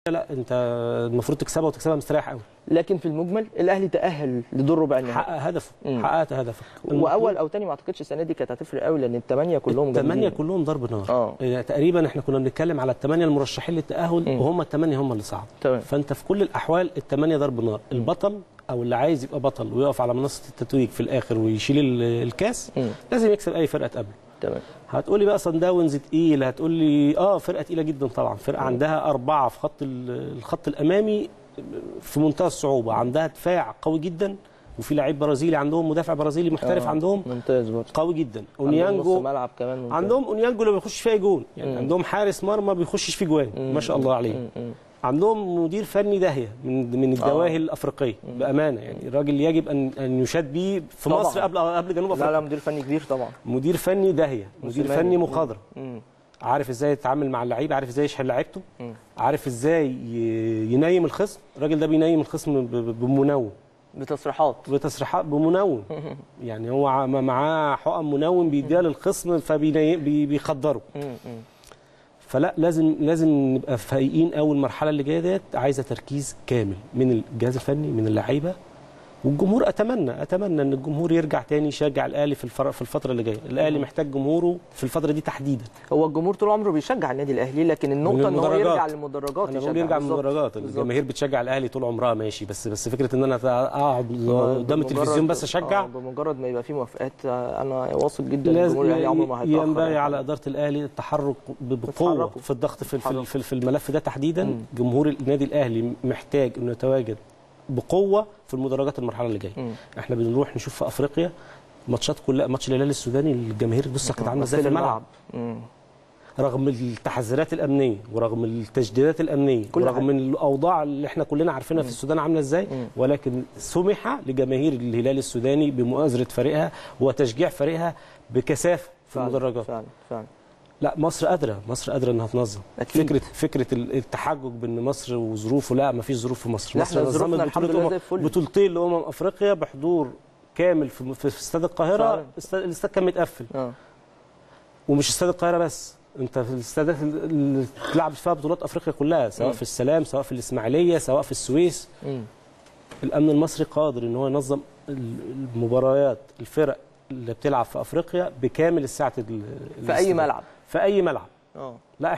لا انت المفروض تكسبها وتكسبها مستريح قوي لكن في المجمل الاهلي تاهل لدور ربع النهائي حقق هدفه مم. حققت هدفك واول او تاني ما اعتقدش السنه دي كانت هتفرق قوي لان الثمانيه كلهم الثمانيه جامدين. كلهم ضرب نار اه يعني تقريبا احنا كنا بنتكلم على الثمانيه المرشحين للتاهل مم. وهم الثمانيه هم اللي صعدوا تمام فانت في كل الاحوال الثمانيه ضرب نار البطل او اللي عايز يبقى بطل ويقف على منصه التتويج في الاخر ويشيل ال- الكاس مم. لازم يكسب اي فرقه تقابله تمام هتقولي بقى صن داونز تقيل هتقولي اه فرقه تقيله جدا طبعا فرقه عندها اربعه في خط ال- الخط الامامي في منتهى الصعوبه عندها دفاع قوي جدا وفي لعيب برازيلي عندهم مدافع برازيلي محترف آه، عندهم ممتاز برضه قوي جدا عندهم نص اونيانجو ملعب كمان ممتاز. عندهم اونيانجو اللي ما بيخش فيه جون يعني مم. عندهم حارس مرمى ما بيخشش فيه جوان مم. ما شاء الله عليه مم. مم. عندهم مدير فني داهيه من من الدواهي الافريقيه بامانه يعني الراجل يجب ان ان يشاد بيه في طبعاً. مصر قبل قبل جنوب لا افريقيا لا مدير فني كبير طبعا مدير فني داهيه مدير موسيماني. فني مم. مخضرم مم. عارف ازاي يتعامل مع اللعيبه عارف ازاي يشحن لعيبته مم. عارف ازاي ي- ينيم الخصم الراجل ده بينيم الخصم ب- ب- بمنوم بتصريحات بتصريحات بمنوم يعني هو ع- معاه حقن منوم بيديها للخصم فبيخدره مم. مم. فلا لازم لازم نبقى فايقين قوي المرحله اللي جايه ديت عايزه تركيز كامل من الجهاز الفني من اللعيبه والجمهور اتمنى اتمنى ان الجمهور يرجع تاني يشجع الاهلي في الفر- في الفتره اللي جايه الاهلي محتاج جمهوره في الفتره دي تحديدا هو الجمهور طول عمره بيشجع النادي الاهلي لكن النقطه ان هو المدرجات. يرجع للمدرجات انا بقول يشجع. يرجع من بالظبط. المدرجات بالظبط. الجماهير بتشجع الاهلي طول عمرها ماشي بس بس فكره ان انا اقعد قدام بمجرد- التلفزيون بس اشجع آه، بمجرد ما يبقى في موافقات آه، انا واثق جدا ان لازم الجمهور الاهلي عمره ما هيتاخر ينبغي يعني. على اداره الاهلي التحرك ب- بقوه يتحركوا. في الضغط في يتحركوا. في, في الملف ده تحديدا مم. جمهور النادي الاهلي محتاج انه يتواجد بقوه في المدرجات المرحله اللي جايه مم. احنا بنروح نشوف في افريقيا ماتشات كلها ماتش الهلال السوداني الجماهير بص كانت عامله ازاي في الملعب مم. رغم التحذيرات الامنيه ورغم التجديدات الامنيه كل ورغم حاجة. من الاوضاع اللي احنا كلنا عارفينها في السودان عامله ازاي مم. ولكن سمح لجماهير الهلال السوداني بمؤازره فريقها وتشجيع فريقها بكثافه في فعلا، المدرجات فعلا فعلا لا مصر قادره مصر قادره انها تنظم أكيد. فكره فكره التحجج بان مصر وظروفه لا ما فيش ظروف في مصر لا، مصر إحنا ظروفنا نظمت الحمد بطولة لله أمم- زي الفل. بطولتين لامم افريقيا بحضور كامل في في استاد القاهره فعلا. استاد- الاستاد كان متقفل اه ومش استاد القاهره بس انت في الاستادات اللي بتلعب فيها بطولات افريقيا كلها سواء مم. في السلام سواء في الاسماعيليه سواء في السويس مم. الامن المصري قادر ان هو ينظم المباريات الفرق اللي بتلعب في افريقيا بكامل الساعه ال- في اي الاستاد. ملعب في اي ملعب اه لا